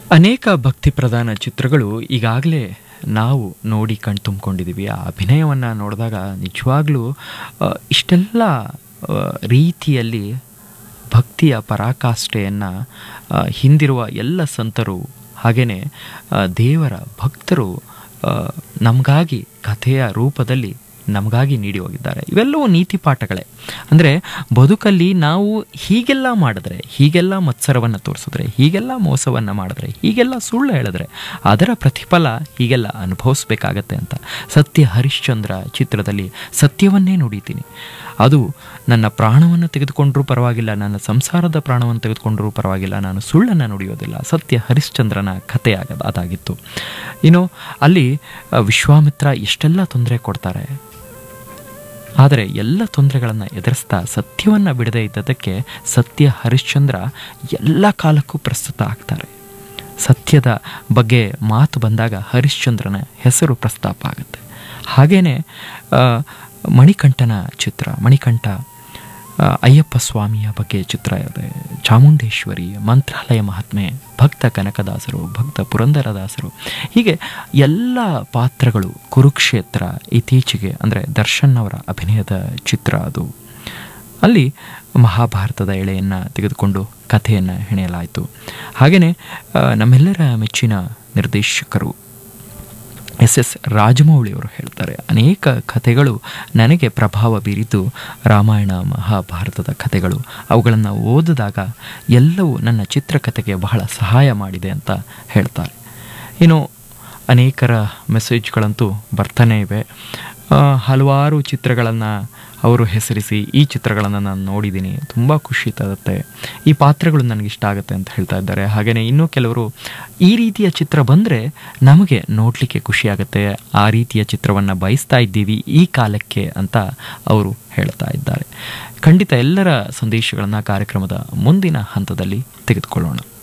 ಅನೇಕ ಭಕ್ತಿ ಪ್ರಧಾನ ಚಿತ್ರಗಳು ಈಗಾಗಲೇ ನಾವು ನೋಡಿ ಕಣ್ತುಂಬ್ಕೊಂಡಿದ್ದೀವಿ ಆ ಅಭಿನಯವನ್ನು ನೋಡಿದಾಗ ನಿಜವಾಗ್ಲೂ ಆ, ಇಷ್ಟೆಲ್ಲ ಆ, ರೀತಿಯಲ್ಲಿ ಭಕ್ತಿಯ ಪರಾಕಾಷ್ಠೆಯನ್ನು ಹಿಂದಿರುವ ಎಲ್ಲ ಸಂತರು ಹಾಗೆಯೇ ದೇವರ ಭಕ್ತರು ಆ, ನಮಗಾಗಿ ಕಥೆಯ ರೂಪದಲ್ಲಿ ನಮಗಾಗಿ ನೀಡಿ ಹೋಗಿದ್ದಾರೆ ಇವೆಲ್ಲವೂ ನೀತಿ ಪಾಠಗಳೇ ಅಂದರೆ ಬದುಕಲ್ಲಿ ನಾವು ಹೀಗೆಲ್ಲ ಮಾಡಿದ್ರೆ ಹೀಗೆಲ್ಲ ಮತ್ಸರವನ್ನು ತೋರಿಸಿದ್ರೆ ಹೀಗೆಲ್ಲ ಮೋಸವನ್ನು ಮಾಡಿದ್ರೆ ಹೀಗೆಲ್ಲ ಸುಳ್ಳು ಹೇಳಿದ್ರೆ ಅದರ ಪ್ರತಿಫಲ ಹೀಗೆಲ್ಲ ಅನುಭವಿಸ್ಬೇಕಾಗತ್ತೆ ಅಂತ ಸತ್ಯ ಹರಿಶ್ಚಂದ್ರ ಚಿತ್ರದಲ್ಲಿ ಸತ್ಯವನ್ನೇ ನುಡಿತೀನಿ ಅದು ನನ್ನ ಪ್ರಾಣವನ್ನು ತೆಗೆದುಕೊಂಡ್ರೂ ಪರವಾಗಿಲ್ಲ ನನ್ನ ಸಂಸಾರದ ಪ್ರಾಣವನ್ನು ತೆಗೆದುಕೊಂಡ್ರೂ ಪರವಾಗಿಲ್ಲ ನಾನು ಸುಳ್ಳನ್ನು ನುಡಿಯೋದಿಲ್ಲ ಸತ್ಯ ಹರಿಶ್ಚಂದ್ರನ ಕಥೆ ಆಗದ ಅದಾಗಿತ್ತು ಇನ್ನು ಅಲ್ಲಿ ಆ, ವಿಶ್ವಾಮಿತ್ರ ಎಷ್ಟೆಲ್ಲ ತೊಂದರೆ ಕೊಡ್ತಾರೆ ಆದರೆ ಎಲ್ಲ ತೊಂದರೆಗಳನ್ನು ಎದುರಿಸ್ತಾ ಸತ್ಯವನ್ನು ಬಿಡದೇ ಇದ್ದದಕ್ಕೆ ಸತ್ಯ ಹರಿಶ್ಚಂದ್ರ ಎಲ್ಲ ಕಾಲಕ್ಕೂ ಪ್ರಸ್ತುತ ಆಗ್ತಾರೆ ಸತ್ಯದ ಬಗ್ಗೆ ಮಾತು ಬಂದಾಗ ಹರಿಶ್ಚಂದ್ರನ ಹೆಸರು ಪ್ರಸ್ತಾಪ ಆಗುತ್ತೆ ಹಾಗೆಯೇ ಮಣಿಕಂಠನ ಚಿತ್ರ ಮಣಿಕಂಠ ಆ, ಅಯ್ಯಪ್ಪ ಸ್ವಾಮಿಯ ಬಗ್ಗೆ ಚಿತ್ರ ಇದೆ ಚಾಮುಂಡೇಶ್ವರಿ ಮಂತ್ರಾಲಯ ಮಹಾತ್ಮೆ ಭಕ್ತ ಕನಕದಾಸರು ಭಕ್ತ ಪುರಂದರದಾಸರು ಹೀಗೆ ಎಲ್ಲ ಪಾತ್ರಗಳು ಕುರುಕ್ಷೇತ್ರ ಇತ್ತೀಚೆಗೆ ಅಂದರೆ ದರ್ಶನ್ ಅವರ ಅಭಿನಯದ ಚಿತ್ರ ಅದು ಅಲ್ಲಿ ಮಹಾಭಾರತದ ಎಳೆಯನ್ನು ತೆಗೆದುಕೊಂಡು ಕಥೆಯನ್ನು ಹೆಣೆಯಲಾಯಿತು ಹಾಗೆಯೇ ಆ, ನಮ್ಮೆಲ್ಲರ ಮೆಚ್ಚಿನ ನಿರ್ದೇಶಕರು ಎಸ್ ಎಸ್ ರಾಜಮೌಳಿ ಅವರು ಹೇಳ್ತಾರೆ ಅನೇಕ ಕಥೆಗಳು ನನಗೆ ಪ್ರಭಾವ ಬೀರಿದ್ದು ರಾಮಾಯಣ ಮಹಾಭಾರತದ ಕಥೆಗಳು ಅವುಗಳನ್ನು ಓದಿದಾಗ ಎಲ್ಲವೂ ನನ್ನ ಚಿತ್ರಕಥೆಗೆ ಬಹಳ ಸಹಾಯ ಮಾಡಿದೆ ಅಂತ ಹೇಳ್ತಾರೆ ಇನ್ನು ಅನೇಕರ ಮೆಸೇಜ್ಗಳಂತೂ ಬರ್ತಾನೇ ಇವೆ ಆ, ಹಲವಾರು ಚಿತ್ರಗಳನ್ನು ಅವರು ಹೆಸರಿಸಿ ಈ ಚಿತ್ರಗಳನ್ನು ನಾನು ನೋಡಿದ್ದೀನಿ ತುಂಬ ಖುಷಿ ತರುತ್ತೆ ಈ ಪಾತ್ರಗಳು ನನಗೆ ಇಷ್ಟ ಆಗುತ್ತೆ ಅಂತ ಹೇಳ್ತಾ ಇದ್ದಾರೆ ಹಾಗೆಯೇ ಇನ್ನೂ ಕೆಲವರು ಈ ರೀತಿಯ ಚಿತ್ರ ಬಂದರೆ ನಮಗೆ ನೋಡಲಿಕ್ಕೆ ಖುಷಿಯಾಗುತ್ತೆ ಆ ರೀತಿಯ ಚಿತ್ರವನ್ನು ಬಯಸ್ತಾ ಇದ್ದೀವಿ ಈ ಕಾಲಕ್ಕೆ ಅಂತ ಅವರು ಹೇಳ್ತಾ ಇದ್ದಾರೆ ಖಂಡಿತ ಎಲ್ಲರ ಸಂದೇಶಗಳನ್ನು ಕಾರ್ಯಕ್ರಮದ ಮುಂದಿನ ಹಂತದಲ್ಲಿ ತೆಗೆದುಕೊಳ್ಳೋಣ